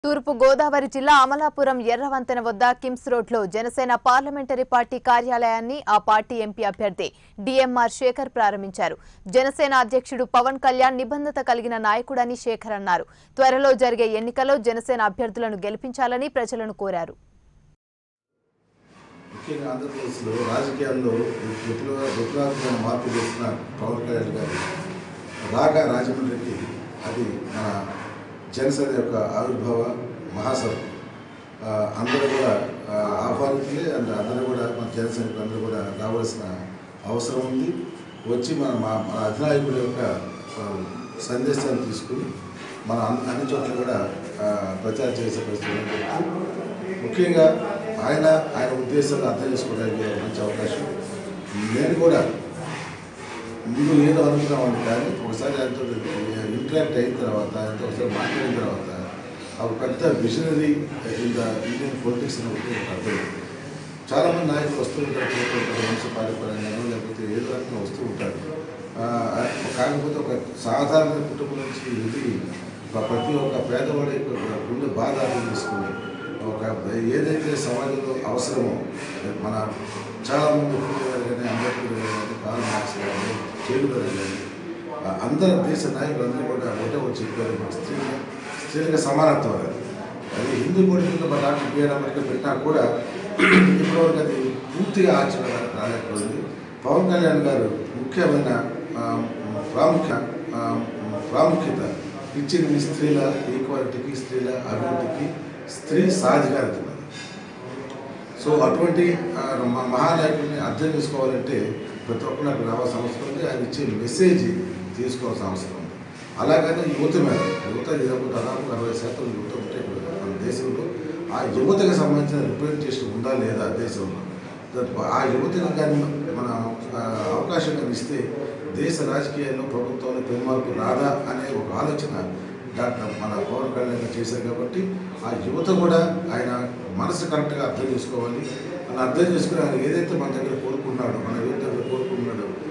తూర్పు గోదావరి జిల్లా అమలాపురం ఎర్రవంతెన వద్ద కిమ్స్ రోడ్లో జనసేన పార్లమెంటరీ పార్టీ కార్యాలయాన్ని ఆ పార్టీ ఎంపీ అభ్యర్థి డిఎంఆర్ శేఖర్ ప్రారంభించారు జనసేన అధ్యక్షుడు పవన్ కళ్యాణ్ నిబంధత కలిగిన నాయకుడని శేఖర్ అన్నారు త్వరలో జరిగే ఎన్నికల్లో జనసేన అభ్యర్థులను గెలిపించాలని ప్రజలను కోరారు ముఖ్యంగా ఆంధ్రప్రదేశ్లో రాజకీయాల్లో విప్లవ విప్లవాత్మక మార్పు చేస్తున్న పవన్ కళ్యాణ్ గారు రాగా రాజమండ్రికి అది మన జనసేన యొక్క ఆవిర్భావ మహాసభ ఆ, అందరూ కూడా ఆ, ఆహ్వానితులే అండ్ అందరూ కూడా మన జనసైనికులు అందరూ కూడా రావాల్సిన అవసరం ఉంది వచ్చి మన మా మన అధినాయకుడి యొక్క ఆ, సందేశాన్ని తీసుకుని మన అన్- అన్ని చోట్ల కూడా ఆ, ప్రచారం చేసే పరిస్థితి ఉంది. ముఖ్యంగా ఆయన ఆయన ఉద్దేశాలు అర్థం చేసుకోవడానికి ఒక మంచి అవకాశం నేను కూడా ముందు ఏదో అనుకున్నామని కానీ ఒకసారి ఆయనతో ఇంటరాక్ట్ అయిన తర్వాత ఆయనతో ఒకసారి మాట్లాడిన తర్వాత ఆ ఒక పెద్ద visionary in the Indian politics అని ఒకటి నాకు అర్థమైంది చాలామంది నాయకులు వస్తూ ఉంటారు పోతూ ఉంటారు మున్సిపాలిటీ పరంగానో లేకపోతే ఏదో రకంగా వస్తూ ఉంటారు ఆ, కాకపోతే ఒక సాధారణ కుటుంబం నుంచి ఇది ఒక ప్రతి ఒక్క పేదవాడి యొక్క గుండె బాధ అర్థం చేసుకుని ఒక ఏదైతే సమాజంలో అవసరమో మన చాలామంది ఫుల్ గారు కానీ అంబేద్కర్ గారు కానీ కాల్ మార్క్స్ కానీ చేరు గారు కానీ ఆ, అందరు దేశ నాయకులు అందరూ కూడా ఒకటే వచ్చి చెప్పారు మన స్త్రీ స్త్రీలకు సమానత్వం అది అది హిందూ పొలిటికల్ మన డాక్టర్ బిఆర్ అంబేద్కర్ పెట్టినా కూడా ఇప్పటివరకు అది పూర్తిగా ఆచరణ రాలేకపోయింది పవన్ కళ్యాణ్ గారు ముఖ్యమైన ఆ, ప్రాముఖ్య ఆ, ప్రాముఖ్యత ఇచ్చింది స్త్రీల ఈక్వాలిటీకి స్త్రీల అభివృద్ధికి స్త్రీ సాధికారత మీద. సో అటువంటి ఆ, మ- మహానాయకుడిని అర్థం చేసుకోవాలంటే ప్రతి ఒక్కరు నాకు రావాల్సిన అవసరం ఉంది ఆయన ఇచ్చే మెసేజ్ తీసుకోవాల్సిన అవసరం ఉంది అలాగనే యువత మీద యువత ఇరవై దాదాపు అరవై శాతం యువత ఉంటే ఇప్పుడు మన దేశంలో ఆ యువతకు సంబంధించిన రిప్రజెంటేషన్ ఉందా లేదా దేశంలో దట్ ఆ యువతకు కానీ మన ఆ, అవకాశం కానీ ఇస్తే దేశ రాజకీయాల్లో ప్రభుత్వంలో పెనుమార్పు రాదా అనే ఒక ఆలోచన డాక్టర్ మన పవన్ కళ్యాణ్ గారు చేశారు కాబట్టి ఆ యువత కూడా ఆయన మనసు కరెక్ట్గా అర్థం చేసుకోవాలి అలా అర్థం చేసుకుని ఆయన ఏదైతే మన దగ్గర కోరుకున్నాడో మన యువత దగ్గర కోరుకున్నాడో